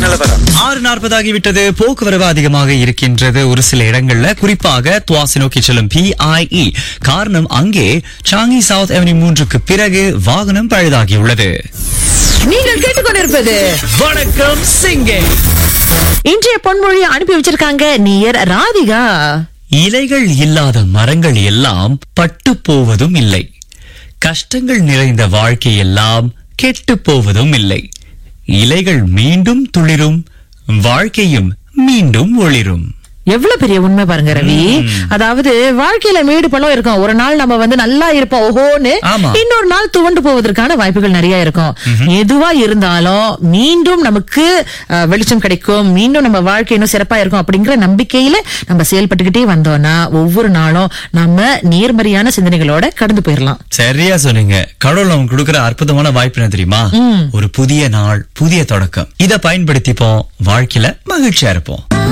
நிலவரம் ஆறு நாற்பதாகிவிட்டது போக்குவரவு அதிகமாக இருக்கின்றது ஒரு சில இடங்கள்ல குறிப்பாக துவாசி நோக்கி செல்லும் பிஐஇ காரணம் அங்கே சாங்கி சவுத் அவென்யூ மூன்றுக்கு பிறகு வாகனம் பழுதாகியுள்ளது நீங்கள் கேட்டுக்கொண்டிருப்பது வணக்கம் சிங்கே இன்றைய பொன்மொழி அனுப்பி வச்சிருக்காங்க நீயர் ராதிகா இலைகள் இல்லாத மரங்கள் எல்லாம் பட்டு போவதும் இல்லை கஷ்டங்கள் நிறைந்த வாழ்க்கை எல்லாம் கெட்டு போவதும் இல்லை இலைகள் மீண்டும் துளிரும் வாழ்க்கையும் மீண்டும் ஒளிரும் எவ்வளவு பெரிய உண்மை பாருங்க ரவி அதாவது வாழ்க்கையில மேடு பள்ளம் இருக்கும் ஒரு நாள் நம்ம வந்து நல்லா இருப்போம் ஓஹோன்னு ஆமா. இன்னொரு நாள் துவண்டு போவதற்கான வாய்ப்புகள் நிறைய இருக்கும் எதுவா இருந்தாலும் மீண்டும் நமக்கு அஹ், வெளிச்சம் கிடைக்கும் மீண்டும் நம்ம வாழ்க்கை இன்னும் சிறப்பா இருக்கும் அப்படிங்கிற நம்பிக்கையில நம்ம செயல்பட்டுக்கிட்டே வந்தோம்னா ஒவ்வொரு நாளும் நம்ம நேர்மறையான சிந்தனைகளோட கடந்து போயிடலாம் சரியா சொன்னீங்க கடவுள் நமக்கு கொடுக்கிற அற்புதமான வாய்ப்பு என்ன தெரியுமா ஒரு புதிய நாள் புதிய தொடக்கம் இத பயன்படுத்திப்போம் வாழ்க்கையில மகிழ்ச்சியா இருப்போம்